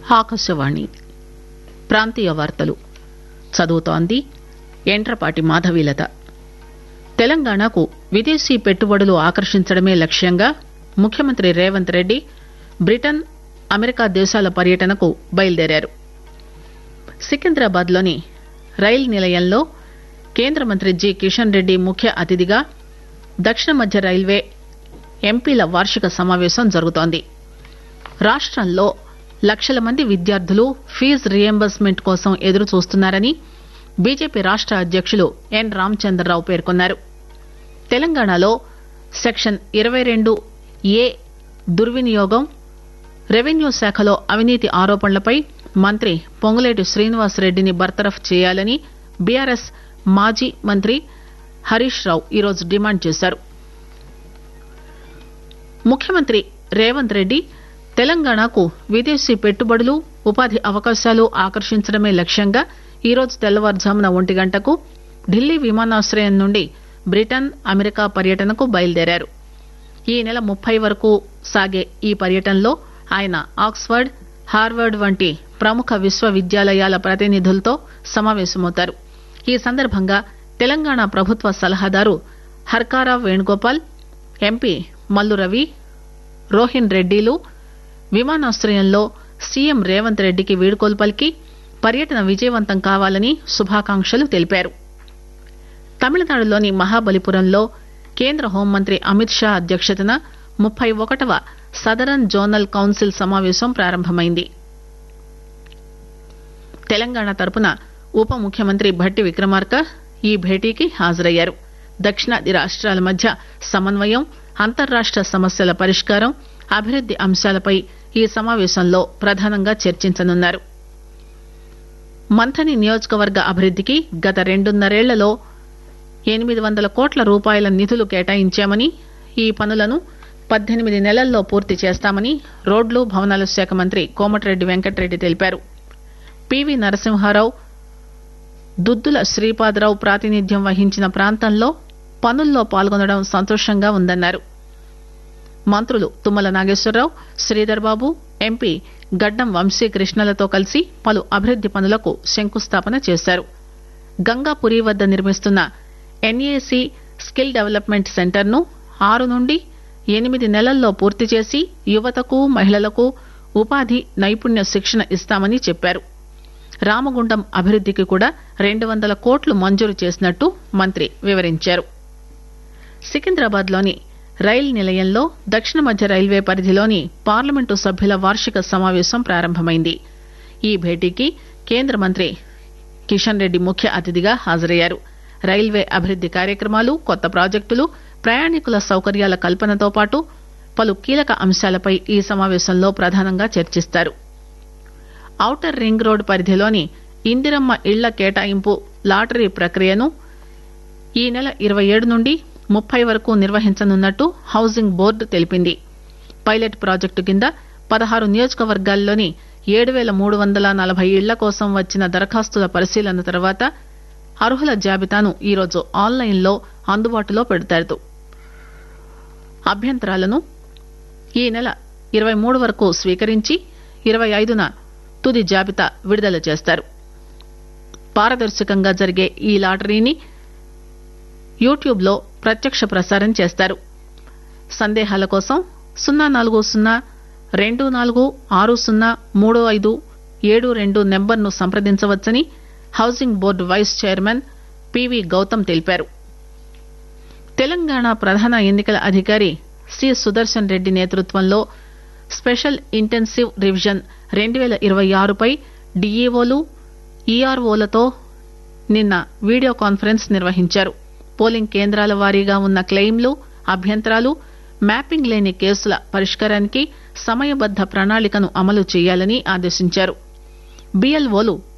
ఆకాశవాణి ప్రాంతీయ వార్తలు చదువుతోంది ఎంట్రపాటి మాధవీలత తెలంగాణకు విదేశీ పెట్టుబడులు ఆకర్షించడమే లక్ష్యంగా ముఖ్యమంత్రి రేవంత్ రెడ్డి బ్రిటన్ అమెరికా దేశాల పర్యటనకు బయలుదేరారు సికింద్రాబాద్ లోని రైలు నిలయంలో కేంద్ర మంత్రి జి కిషన్ రెడ్డి ముఖ్య అతిథిగా దక్షిణ మధ్య రైల్వే ఎంపీల వార్షిక సమావేశం జరుగుతోంది రాష్టంలో లక్షల మంది విద్యార్థులు ఫీజు రియంబర్స్మెంట్ కోసం ఎదురు చూస్తున్నారని బీజేపీ రాష్ట అధ్యకులు ఎన్ రామచంద్రరావు పేర్కొన్నారు తెలంగాణలో సెక్షన్ ఇరవై రెండు ఏ దుర్వినియోగం రెవెన్యూ శాఖలో అవినీతి ఆరోపణలపై మంత్రి పొంగులేటి శ్రీనివాసరెడ్డిని బర్తరఫ్ చేయాలని బీఆర్ఎస్ మాజీ మంత్రి హరీష్ రావు ఈరోజు డిమాండ్ చేశారు ముఖ్యమంత్రి రేవంత్ రెడ్డి తెలంగాణకు విదేశీ పెట్టుబడులు ఉపాధి అవకాశాలు ఆకర్షించడమే లక్ష్యంగా ఈరోజు తెల్లవారుజామున ఒంటి గంటకు ఢిల్లీ విమానాశ్రయం నుండి బ్రిటన్ అమెరికా పర్యటనకు బయలుదేరారు ఈ నెల ముప్పై వరకు సాగే ఈ పర్యటనలో ఆయన ఆక్స్ఫర్డ్ హార్వర్డ్ వంటి ప్రముఖ విశ్వవిద్యాలయాల ప్రతినిధులతో సమావేశమవుతారు ఈ సందర్భంగా తెలంగాణ ప్రభుత్వ సలహాదారు హర్కారా వేణుగోపాల్ ఎంపీ మల్లు రవి రోహిన్ రెడ్డిలు విమానాశ్రయంలో సీఎం రేవంత్ రెడ్డికి వీడ్కోలు పలికి పర్యటన విజయవంతం కావాలని శుభాకాంక్షలు తెలిపారు తమిళనాడులోని మహాబలిపురంలో కేంద్ర హోంమంత్రి అమిత్ షా అధ్యక్షతన ముప్పై ఒకటవ సదరన్ జోనల్ కౌన్సిల్ సమావేశం ప్రారంభమైంది తెలంగాణ తరపున ఉప ముఖ్యమంత్రి భట్టి విక్రమార్క ఈ భేటీకి హాజరయ్యారు దక్షిణాది రాష్ట్రాల మధ్య సమన్వయం అంతర్రాష్ట సమస్యల పరిష్కారం అభివృద్ది అంశాలపై ఈ సమావేశంలో ప్రధానంగా చర్చించనున్నారు మంథని నియోజకవర్గ అభివృద్దికి గత రెండున్నరేళ్లలో ఎనిమిది వందల కోట్ల రూపాయల నిధులు కేటాయించామని ఈ పనులను పద్దెనిమిది నెలల్లో పూర్తి చేస్తామని రోడ్లు భవనాల శాఖ మంత్రి కోమటిరెడ్డి వెంకటరెడ్డి తెలిపారు పివి నరసింహారావు దుద్దుల శ్రీపాదరావు ప్రాతినిధ్యం వహించిన ప్రాంతంలో పనుల్లో పాల్గొనడం సంతోషంగా ఉందన్నారు మంత్రులు తుమ్మల నాగేశ్వరరావు శ్రీధర్ బాబు ఎంపీ గడ్డం వంశీకృష్ణలతో కలిసి పలు అభివృద్ది పనులకు శంకుస్థాపన చేశారు గంగాపురి వద్ద నిర్మిస్తున్న ఎన్ఏసీ స్కిల్ డెవలప్మెంట్ సెంటర్ ను ఆరు నుండి ఎనిమిది నెలల్లో పూర్తి చేసి యువతకు మహిళలకు ఉపాధి నైపుణ్య శిక్షణ ఇస్తామని చెప్పారు రామగుండం అభివృద్దికి కూడా రెండు వందల కోట్లు మంజూరు చేసినట్టు మంత్రి వివరించారు సికింద్రాబాద్ లోని రైలు నిలయంలో దక్షిణ మధ్య రైల్వే పరిధిలోని పార్లమెంటు సభ్యుల వార్షిక సమావేశం ప్రారంభమైంది ఈ భేటీకి కేంద్ర మంత్రి కిషన్ రెడ్డి ముఖ్య అతిథిగా హాజరయ్యారు రైల్వే అభివృద్ది కార్యక్రమాలు కొత్త ప్రాజెక్టులు ప్రయాణికుల సౌకర్యాల కల్పనతో పాటు పలు కీలక అంశాలపై ఈ సమావేశంలో ప్రధానంగా చర్చిస్తారు ఔటర్ రింగ్ రోడ్ పరిధిలోని ఇందిరమ్మ ఇళ్ల కేటాయింపు లాటరీ ప్రక్రియను ఈ నెల ఇరవై ఏడు నుండి ముప్పై వరకు నిర్వహించనున్నట్టు హౌసింగ్ బోర్డు తెలిపింది పైలట్ ప్రాజెక్టు కింద పదహారు నియోజకవర్గాల్లోని ఏడు పేల మూడు వందల నలభై ఇళ్ల కోసం వచ్చిన దరఖాస్తుల పరిశీలన తర్వాత అర్హుల జాబితాను ఈరోజు ఆన్లైన్లో అందుబాటులో పెడతారు అభ్యంతరాలను ఈ నెల ఇరవై మూడు వరకు స్వీకరించి ఇరవై ఐదున తుది జాబితా విడుదల చేస్తారు పారదర్శకంగా జరిగే ఈ లాటరీని యూట్యూబ్ లో ప్రత్యక్ష ప్రసారం చేస్తారు సందేహాల కోసం సున్నా నాలుగు సున్నా రెండు నాలుగు ఆరు సున్నా మూడు ఐదు ఏడు రెండు నెంబర్ను సంప్రదించవచ్చని housing board vice chairman PV Gautam తెలిపారు తెలంగాణ ప్రధాన ఎన్నికల అధికారి సి సుదర్శన్ రెడ్డి నేతృత్వంలో స్పెషల్ ఇంటెన్సివ్ రివిజన్ రెండు పేల ఇరవై ఆరుపై డీఈఓలు ఈఆర్ఓలతో నిన్న వీడియో కాన్ఫరెన్స్ నిర్వహించారు పోలింగ్ కేంద్రాల వారీగా ఉన్న క్లెయిమ్లు అభ్యంతరాలు మ్యాపింగ్ లేని కేసుల పరిష్కారానికి సమయబద్ద ప్రణాళికను అమలు చేయాలని ఆదేశించారు బీఎల్ఓలు